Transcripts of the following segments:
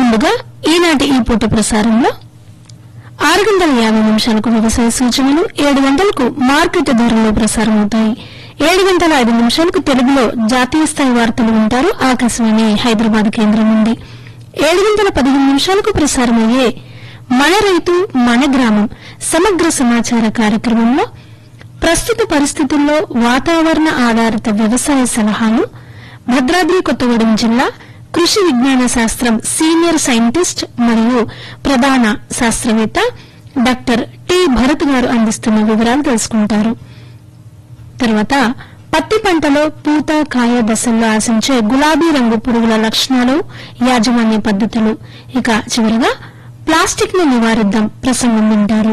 ముందుగా ఈనాటి ఈ పూట ప్రసారంలో ఆరు గంటల యాభై నిమిషాలకు వ్యవసాయ సూచనలు ఏడు గంటలకు మార్కెట్ ధరలు ప్రసారమవుతాయి ఏడు గంటల ఐదు నిమిషాలకు తెలుగులో జాతీయ స్థాయి వార్తలు వింటారు ఆకాశవాణి హైదరాబాద్ కేంద్రం నుండి ఏడు గంటల పదిహేను నిమిషాలకు ప్రసారమయ్యే మన రైతు మన గ్రామం సమగ్ర సమాచార కార్యక్రమంలో ప్రస్తుత పరిస్థితుల్లో వాతావరణ ఆధారిత వ్యవసాయ సలహాలు భద్రాద్రి కొత్తగూడెం జిల్లా కృషి విజ్ఞాన శాస్త్రం సీనియర్ సైంటిస్ట్ మరియు ప్రధాన శాస్త్రవేత్త డాక్టర్ టి భరత్ గారు అందిస్తున్న వివరాలు తెలుసుకుంటారు తర్వాత పత్తి పంటలో పూత కాయ దశల్లో ఆశించే గులాబీ రంగు పురుగుల లక్షణాలు యాజమాన్య పద్ధతులు ఇక చివరగా ప్లాస్టిక్ ను నివారిద్దాం ప్రసంగం వింటారు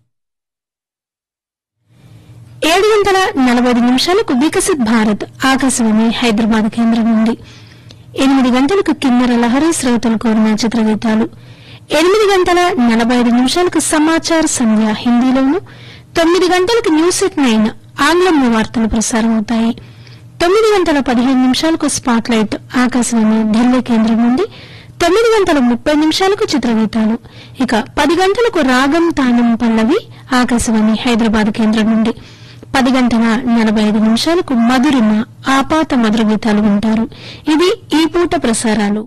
ఏడు గంటల నలభై ఐదు నిమిషాలకు వికసిత్ భారత్ ఆకాశవాణి హైదరాబాద్ కేంద్రం నుండి ఎనిమిది గంటలకు కిన్నెర లహరి శ్రోతలు కోరిన చిత్రగీతాలు ఎనిమిది గంటల నలభై ఐదు నిమిషాలకు సమాచార్ సంధ్య హిందీలోను తొమ్మిది గంటలకు న్యూస్ ఎట్ నైన్ ఆంగ్లంలో వార్తలు ప్రసారమవుతాయి తొమ్మిది గంటల పదిహేను నిమిషాలకు స్పాట్ లైట్ ఆకాశవాణి ఢిల్లీ కేంద్రం నుండి తొమ్మిది గంటల ముప్పై నిమిషాలకు చిత్రగీతాలు ఇక పది గంటలకు రాగం తానం పల్లవి ఆకాశవాణి హైదరాబాద్ కేంద్రం నుండి పది గంటల నలభై ఐదు నిమిషాలకు మధురిమ ఆపాత మధుర గీతాలు వింటారు ఇది ఈ పూట ప్రసారాలు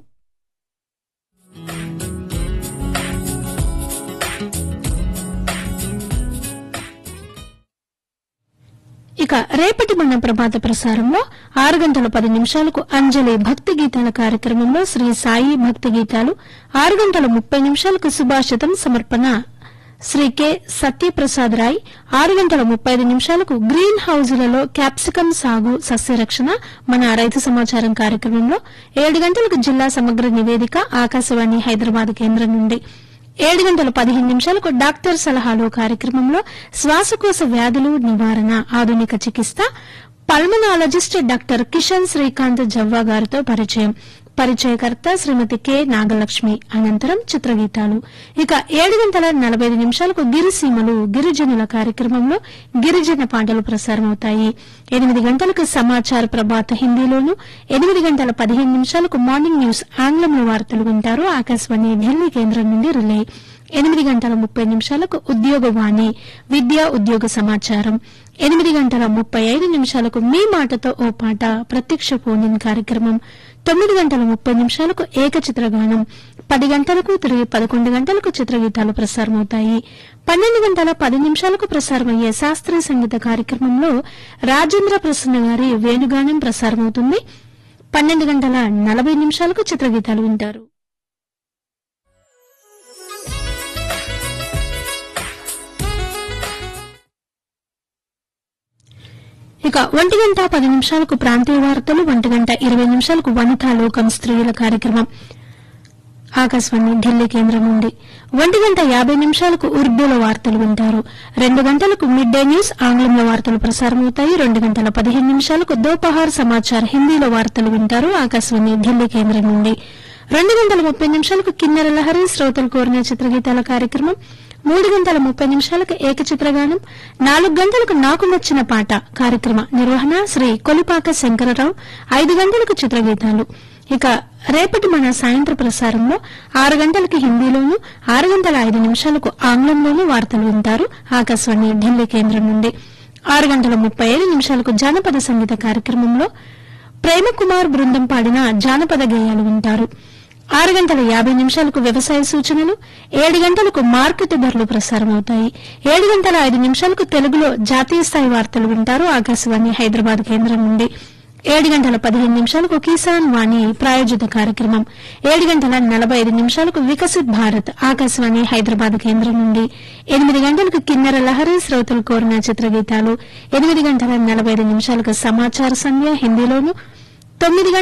ఇక రేపటి మన ప్రభాత ప్రసారంలో ఆరు గంటల పది నిమిషాలకు అంజలి భక్తి గీతాల కార్యక్రమంలో శ్రీ సాయి భక్తి గీతాలు ఆరు గంటల ముప్పై నిమిషాలకు సుభాషితం సమర్పణ శ్రీ కె సత్యప్రసాద్ రాయ్ ఆరు గంటల ముప్పై ఐదు నిమిషాలకు గ్రీన్ హౌజులలో క్యాప్సికం సాగు సస్యరక్షణ మన రైతు సమాచారం కార్యక్రమంలో ఏడు గంటలకు జిల్లా సమగ్ర నివేదిక ఆకాశవాణి హైదరాబాద్ కేంద్రం నుండి ఏడు గంటల పదిహేను నిమిషాలకు డాక్టర్ సలహాలు కార్యక్రమంలో శ్వాసకోశ వ్యాధులు నివారణ ఆధునిక చికిత్స పల్మనాలజిస్ట్ డాక్టర్ కిషన్ శ్రీకాంత్ జవ్వా గారితో పరిచయం పరిచయకర్త శ్రీమతి కె నాగలక్ష్మి అనంతరం చిత్రగీతాలు ఇక ఏడు గంటల నలభై ఐదు నిమిషాలకు గిరిసీమలు గిరిజనుల కార్యక్రమంలో గిరిజన పాటలు ప్రసారమవుతాయి ఎనిమిది గంటలకు సమాచార ప్రభాత హిందీలోను ఎనిమిది గంటల పదిహేను నిమిషాలకు మార్నింగ్ న్యూస్ ఆంగ్లంలో వార్తలు వింటారు ఆకాశవాణి ఢిల్లీ కేంద్రం నుండి రిలే ఎనిమిది గంటల ముప్పై నిమిషాలకు ఉద్యోగవాణి విద్యా ఉద్యోగ సమాచారం ఎనిమిది గంటల ముప్పై ఐదు నిమిషాలకు మీ మాటతో ఓ పాట ప్రత్యక్ష ఫోన్ ఇన్ కార్యక్రమం తొమ్మిది గంటల ముప్పై నిమిషాలకు ఏకచిత్రగానం పది గంటలకు తిరిగి పదకొండు గంటలకు చిత్రగీతాలు ప్రసారమవుతాయి పన్నెండు గంటల పది నిమిషాలకు ప్రసారమయ్యే శాస్త్రీయ సంగీత కార్యక్రమంలో రాజేంద్ర ప్రసన్న గారి వేణుగానం ప్రసారమవుతుంది పన్నెండు గంటల నలభై నిమిషాలకు చిత్రగీతాలు వింటారు ఇక ఒంటి గంట పది నిమిషాలకు ప్రాంతీయ వార్తలు ఒంటి గంట ఇరవై నిమిషాలకు వనితా లోకం స్త్రీల కార్యక్రమం ఆకాశవాణి ఢిల్లీ కేంద్రం నుండి ఒంటి గంట యాభై నిమిషాలకు ఉర్దూలో వార్తలు వింటారు రెండు గంటలకు మిడ్ డే న్యూస్ ఆంగ్లంలో వార్తలు ప్రసారమవుతాయి రెండు గంటల పదిహేను నిమిషాలకు దోపహార్ సమాచార్ హిందీలో వార్తలు వింటారు ఆకాశవాణి ఢిల్లీ కేంద్రం నుండి రెండు గంటల ముప్పై నిమిషాలకు కిన్నెర లహరి శ్రోతలు కోరిన చిత్రగీతాల కార్యక్రమం మూడు గంటల ముప్పై నిమిషాలకు ఏకచిత్రగానం నాలుగు గంటలకు నాకు నచ్చిన పాట కార్యక్రమ నిర్వహణ శ్రీ కొలిపాక శంకరరావు ఐదు గంటలకు చిత్రగీతాలు ఇక రేపటి మన సాయంత్ర ప్రసారంలో ఆరు గంటలకి హిందీలోను ఆరు గంటల ఐదు నిమిషాలకు ఆంగ్లంలోనూ వార్తలు వింటారు ఆకాశవాణి ఢిల్లీ కేంద్రం నుండి ఆరు గంటల ముప్పై ఐదు నిమిషాలకు జానపద సంగీత కార్యక్రమంలో ప్రేమకుమార్ బృందం పాడిన జానపద గేయాలు వింటారు ఆరు గంటల యాభై నిమిషాలకు వ్యవసాయ సూచనలు ఏడు గంటలకు మార్కెట్ ధరలు ప్రసారమవుతాయి ఏడు గంటల ఐదు నిమిషాలకు తెలుగులో జాతీయ స్థాయి వార్తలు వింటారు ఆకాశవాణి హైదరాబాద్ కేంద్రం నుండి ఏడు గంటల పదిహేను నిమిషాలకు కిసాన్ వాణి ప్రాయోజిత కార్యక్రమం ఏడు గంటల నలభై ఐదు నిమిషాలకు వికసిత్ భారత్ ఆకాశవాణి హైదరాబాద్ కేంద్రం నుండి ఎనిమిది గంటలకు కిన్నెర లహరి శ్రోతలు కోరిన చిత్రగీతాలు ఎనిమిది గంటల నలభై ఐదు నిమిషాలకు సమాచార సంధ్య హిందీలోను తొమ్మిది